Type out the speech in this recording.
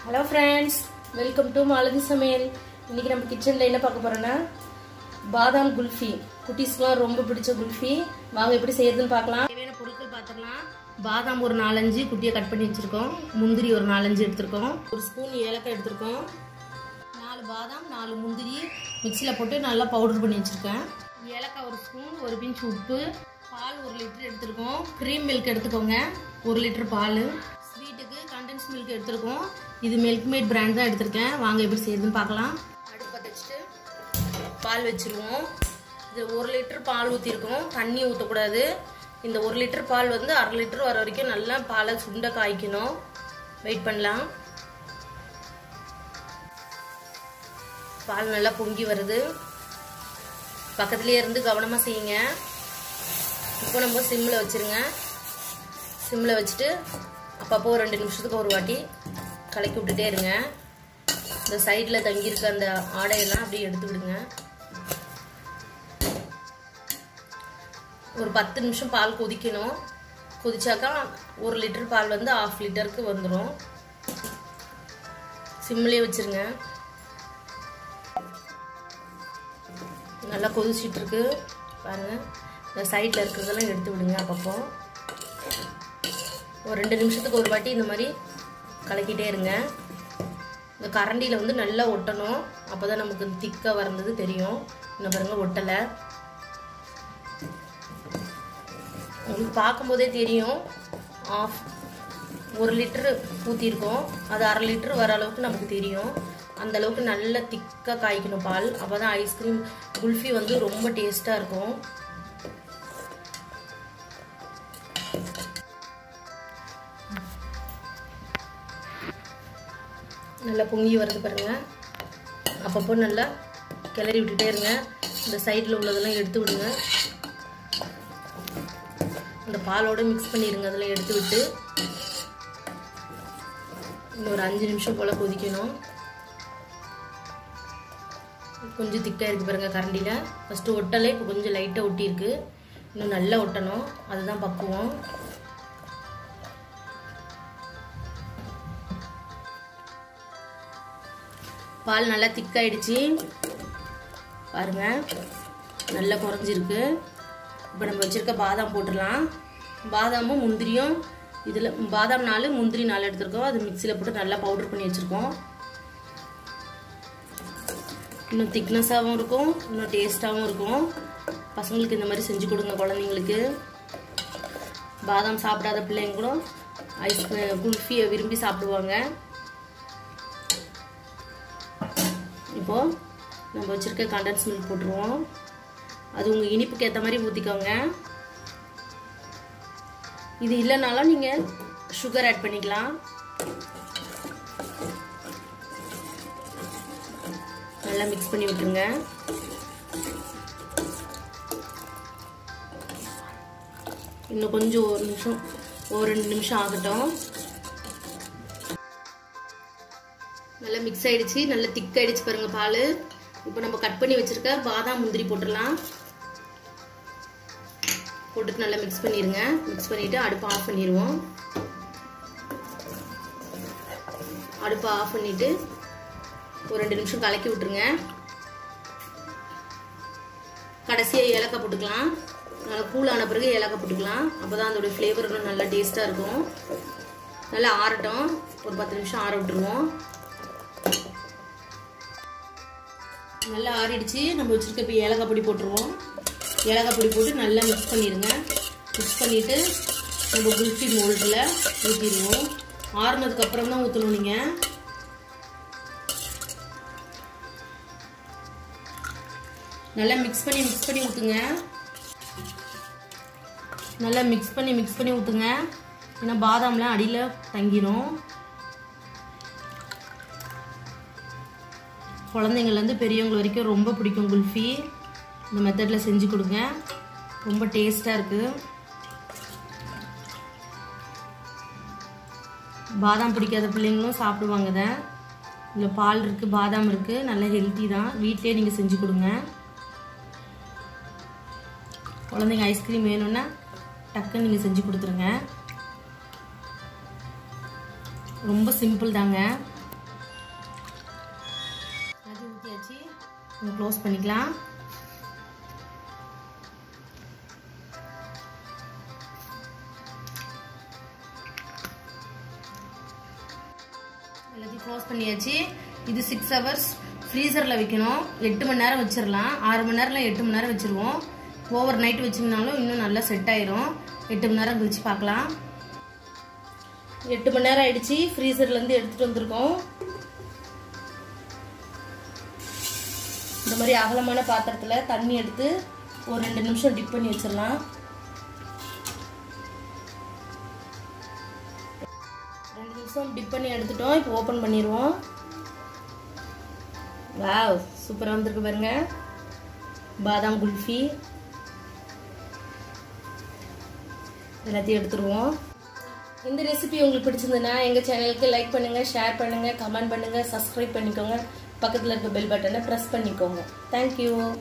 hello friends welcome to Malathi சமையல் இன்னைக்கு நம்ம கிச்சனில் என்ன பார்க்க போறோம்னா பாதாம் குல்ஃபி குட்டீஸ்க்குலாம் ரொம்ப பிடிச்ச குல்ஃபி வாங்க எப்படி செய்யறதுன்னு பார்க்கலாம் தேவையான பொருட்கள் பார்த்துக்கலாம் பாதாம் ஒரு நாலஞ்சு குட்டியை கட் பண்ணி வச்சிருக்கோம் முந்திரி ஒரு நாலஞ்சு எடுத்திருக்கோம் ஒரு ஸ்பூன் ஏலக்காய் எடுத்திருக்கோம் நாலு பாதாம் நாலு முந்திரி மிக்சியில் போட்டு நல்லா பவுடர் பண்ணி வச்சுருக்கேன் ஏலக்காய் ஒரு ஸ்பூன் ஒரு பிஞ்ச் உப்பு பால் ஒரு லிட்டர் எடுத்திருக்கோம் க்ரீம் மில்க் எடுத்துக்கோங்க ஒரு லிட்டர் பால் ஸ்வீட்டுக்கு கண்டென்ஸ் மில்க் எடுத்திருக்கோம் இது மில்க் மேட் பிராண்ட் தான் எடுத்திருக்கேன் வாங்க எப்படி செய்யுதுன்னு பார்க்கலாம் அடுப்பை வச்சுட்டு பால் வச்சுருவோம் இது ஒரு லிட்டர் பால் ஊற்றிருக்கோம் தண்ணி ஊற்றக்கூடாது இந்த ஒரு லிட்டர் பால் வந்து அரை லிட்டர் வர வரைக்கும் நல்லா பாலை சுண்ட காய்க்கணும் வெயிட் பண்ணலாம் பால் நல்லா பொங்கி வருது பக்கத்துலேயே இருந்து கவனமாக செய்யுங்க இப்போ நம்ம சிம்மில் வச்சுருங்க சிம்மில் வச்சுட்டு அப்பப்போ ஒரு ரெண்டு நிமிஷத்துக்கு ஒரு வாட்டி கலக்கி விட்டுட்டே இருங்க இந்த சைடில் தங்கியிருக்க அந்த ஆடையெல்லாம் அப்படியே எடுத்து விடுங்க ஒரு பத்து நிமிஷம் பால் கொதிக்கணும் கொதிச்சாக்கா ஒரு லிட்டர் பால் வந்து ஆஃப் லிட்டருக்கு வந்துடும் சிம்லேயே வச்சுருங்க நல்லா கொதிச்சிட்டு இருக்கு பாருங்க இந்த சைடில் இருக்கிறதெல்லாம் எடுத்து விடுங்க அப்பப்போ ஒரு ரெண்டு நிமிஷத்துக்கு ஒரு வாட்டி இந்த மாதிரி கலக்கிட்டே இருங்க இந்த கரண்டியில் வந்து நல்லா ஒட்டணும் அப்போ தான் நமக்கு திக்காக வர்றது தெரியும் இன்னும் பாருங்க ஒட்டலை உங்களுக்கு பார்க்கும்போதே தெரியும் ஆஃப் ஒரு லிட்டரு ஊற்றிருக்கோம் அது அரை லிட்டரு வர அளவுக்கு நமக்கு தெரியும் அந்த அளவுக்கு நல்ல திக்காக காய்க்கணும் பால் அப்போ தான் ஐஸ்கிரீம் குல்ஃபி வந்து ரொம்ப டேஸ்ட்டாக இருக்கும் நல்லா பொங்கி வருது பாருங்க அப்பப்போ நல்லா கிளறி விட்டுட்டே இருங்க இந்த சைடில் உள்ளதெல்லாம் எடுத்து விடுங்க அந்த பாலோட மிக்ஸ் பண்ணிடுங்க அதெல்லாம் எடுத்து விட்டு இன்னும் ஒரு அஞ்சு நிமிஷம் போல் கொதிக்கணும் கொஞ்சம் திக்காக இருக்குது பாருங்க கரண்டியில் ஃபஸ்ட்டு ஒட்டலை இப்போ கொஞ்சம் லைட்டாக ஒட்டியிருக்கு இன்னும் நல்லா ஒட்டணும் அதுதான் பக்குவம் பால் நல்லா திக்காயிடுச்சு பாருங்க நல்லா குறைஞ்சிருக்கு இப்போ நம்ம வச்சுருக்க பாதாம் போட்டுடலாம் பாதாமும் முந்திரியும் இதில் பாதாம் நாலு முந்திரி நாலு எடுத்துருக்கோம் அது மிக்சியில் போட்டு நல்லா பவுடர் பண்ணி வச்சுருக்கோம் இன்னும் திக்னஸாகவும் இருக்கும் இன்னும் டேஸ்ட்டாகவும் இருக்கும் பசங்களுக்கு இந்த மாதிரி செஞ்சு கொடுங்க குழந்தைங்களுக்கு பாதாம் சாப்பிடாத பிள்ளைங்க கூட ஐஸ் குல்ஃபியை விரும்பி சாப்பிடுவாங்க இப்போது நம்ம வச்சுருக்க கண்டன்ஸ் மில்க் போட்டுருவோம் அது உங்கள் இனிப்புக்கு ஏற்ற மாதிரி ஊற்றிக்கோங்க இது இல்லைனாலும் நீங்கள் சுகர் ஆட் பண்ணிக்கலாம் நல்லா மிக்ஸ் பண்ணி விட்டுருங்க இன்னும் கொஞ்சம் ஒரு நிமிஷம் ஒரு ரெண்டு நிமிஷம் ஆகட்டும் நல்லா மிக்ஸ் ஆயிடுச்சு நல்லா திக் ஆயிடுச்சு பாருங்க பால் இப்போ நம்ம கட் பண்ணி வச்சிருக்க பாதாம் முந்திரி போட்டுடலாம் போட்டுட்டு நல்லா மிக்ஸ் பண்ணிடுங்க மிக்ஸ் பண்ணிட்டு அடுப்பை ஆஃப் பண்ணிடுவோம் அடுப்பை ஆஃப் பண்ணிட்டு ஒரு ரெண்டு நிமிஷம் கலக்கி விட்டுருங்க கடைசியாக ஏலக்காய் போட்டுக்கலாம் நல்லா கூலான பிறகு ஏலக்காய் போட்டுக்கலாம் அப்போ தான் அதோடைய ஃப்ளேவர் இன்னும் நல்லா டேஸ்ட்டாக இருக்கும் நல்லா ஆறட்டும் ஒரு பத்து நிமிஷம் ஆற விட்டுருவோம் நல்லா ஆறிடுச்சு நம்ம வச்சுருக்க இப்போ ஏலக்காய் பொடி போட்டுருவோம் ஏலக்காய் பொடி போட்டு நல்லா மிக்ஸ் பண்ணிடுங்க மிக்ஸ் பண்ணிவிட்டு நம்ம குல்ஃபி மோல்டில் ஊற்றிடுவோம் ஆறுனதுக்கப்புறம் தான் ஊற்றணும் நீங்கள் நல்லா மிக்ஸ் பண்ணி மிக்ஸ் பண்ணி ஊற்றுங்க நல்லா மிக்ஸ் பண்ணி மிக்ஸ் பண்ணி ஊற்றுங்க ஏன்னா பாதாம்லாம் அடியில் தங்கிடும் குழந்தைங்கள்லேருந்து பெரியவங்க வரைக்கும் ரொம்ப பிடிக்கும் குல்ஃபி இந்த மெத்தடில் செஞ்சு கொடுங்க ரொம்ப டேஸ்ட்டாக இருக்குது பாதாம் பிடிக்காத பிள்ளைங்களும் சாப்பிடுவாங்க இதை இதில் பால் இருக்குது பாதாம் இருக்குது நல்ல ஹெல்த்தி தான் வீட்லேயே நீங்கள் செஞ்சு கொடுங்க குழந்தைங்க ஐஸ்கிரீம் வேணும்னா டக்குன்னு நீங்கள் செஞ்சு கொடுத்துருங்க ரொம்ப சிம்பிள் தாங்க க்ளோஸ் பண்ணிக்கலாம் எல்லாத்தையும் க்ளோஸ் பண்ணியாச்சு இது சிக்ஸ் ஹவர்ஸ் ஃப்ரீசரில் வைக்கணும் எட்டு மணி நேரம் வச்சிடலாம் ஆறு மணி நேரம் எட்டு மணி நேரம் வச்சிருவோம் ஓவர் நைட் வச்சிங்கனாலும் இன்னும் நல்லா செட் ஆயிரும் எட்டு மணி நேரம் கழிச்சு பார்க்கலாம் எட்டு மணி நேரம் ஆயிடுச்சு ஃப்ரீசர்லேருந்து எடுத்துகிட்டு வந்திருக்கோம் இந்த மாதிரி அகலமான பாத்திரத்தில் தண்ணி எடுத்து ஒரு ரெண்டு நிமிஷம் டிப் பண்ணி வச்சிடலாம் ரெண்டு நிமிஷம் டிப் பண்ணி எடுத்துட்டோம் இப்போ ஓப்பன் பண்ணிடுவோம் வாவ் சூப்பராக வந்திருக்கு பாருங்க பாதாம் குல்ஃபி எல்லாத்தையும் எடுத்துருவோம் இந்த ரெசிபி உங்களுக்கு பிடிச்சிருந்ததுன்னா எங்கள் சேனலுக்கு லைக் பண்ணுங்கள் ஷேர் பண்ணுங்கள் கமெண்ட் பண்ணுங்கள் சப்ஸ்கிரைப் பண்ணிக்கோங்க பக்கத்தில் இருக்க பெல் பட்டனை ப்ரெஸ் பண்ணிக்கோங்க தேங்க்யூ